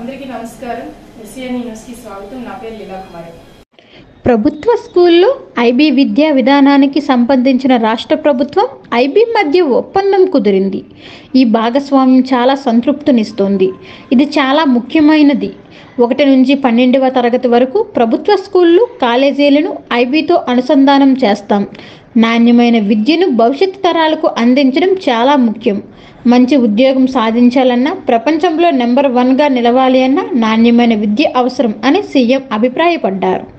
అందరికీ నమస్కారం ఎస్సీఎన్ న్యూస్కి స్వాగతం నా పేరు లీలా కుమారి ప్రభుత్వ స్కూల్లో ఐబీ విద్యా విధానానికి సంబంధించిన రాష్ట్ర ప్రభుత్వం ఐబీ మధ్య ఒప్పందం కుదిరింది ఈ భాగస్వామ్యం చాలా సంతృప్తినిస్తోంది ఇది చాలా ముఖ్యమైనది ఒకటి నుంచి పన్నెండవ తరగతి వరకు ప్రభుత్వ స్కూళ్ళు కాలేజీలను ఐబీతో అనుసంధానం చేస్తాం నాణ్యమైన విద్యను భవిష్యత్తు తరాలకు అందించడం చాలా ముఖ్యం మంచి ఉద్యోగం సాధించాలన్నా ప్రపంచంలో నెంబర్ వన్గా నిలవాలి అన్న నాణ్యమైన విద్య అవసరం అని సీఎం అభిప్రాయపడ్డారు